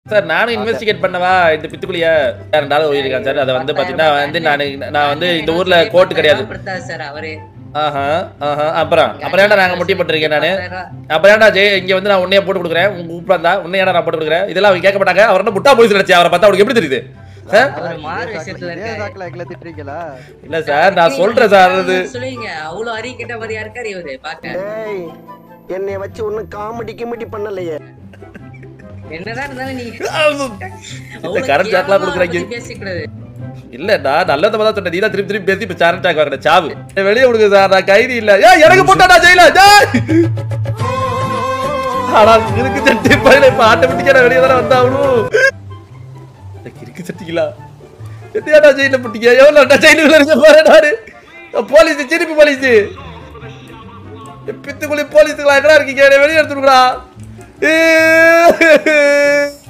Sir நானும் investigate பண்ணவா இந்த பித்துக்குழிய ரெண்டாவது உயிரிருக்கான் சார் அதை வந்து பாத்தீங்கன்னா வந்து நான் நான் வந்து இந்த ஊர்ல கோர்ட் கிடையாது படுத்தாரு சார் அவரு ஆஹா ஆஹா அப்புறம் அப்புறம் ஏன்டா நாங்க முட்டி போட்டிருக்கேன் நானு பத்தாயிரம் ரூபா. அப்புறம் ஏன்டா ஜெய் இங்க வந்து நான் உன்னைய போட்டு கொடுக்குறேன் உங்க கூப்பிடா உன்னை ஏன்டா நான் போட்டு கொடுக்குறேன் இதெல்லாம் அவங்க கேட்க மாட்டாங்க அவர் என்ன முட்டா போலீஸ் நினைச்சு அவரை பார்த்தா அவருக்கு எப்படி தெரியுது ஆ? அவர் மாறு விஷயத்துல இதே இருக்காரு சாக்குல எங்களை திட்டுறீங்களா இல்ல சார் நான் சொல்றேன் சார் அது சொல்லுவீங்க அவ்வளவு அறி கேட்ட மாதிரியா இருக்காரு இவரு பாக்க டேய் என்னைய வச்சு ஒன்னும் காமெடி கிமெடி பண்ணலையே என்னதான் இருந்தாலும் நீங்க இந்த அவ்வளவு கரண்ட் சாக்லாம் கேவலமா கொடுக்குறாங்க பத்தி பேசக்கூடாது இல்லடா நல்லத தான் சொன்னேன் நீ தான் திருப்பி திருப்பி பேசி இப்ப சாரண்ட் டாக் வாங்கின சாவு ஏய், வெளிய விடுங்க சார் நான் கைதி இல்ல ஏ எனக்கு போட்டாடா ஜெயில ஜெய் ஆனா இருக்கு சட்டி பையில இப்ப ஆட்டோமேட்டிக்கா நான் வெளிய தானே வந்தாகணும் எனக்கு இருக்கு சட்டிங்களா எத்தையாடா ஜெயில போட்டீங்க எவ்வளோ ஜெயிலுக்குள்ள இருக்க பாரு நானு போலீஸ் திருப்பி போலீஸ் பித்துக்குழி போலீஸுங்களா எங்கடா இருக்கீங்க என்னை வெளியே எடுத்துருக்குறா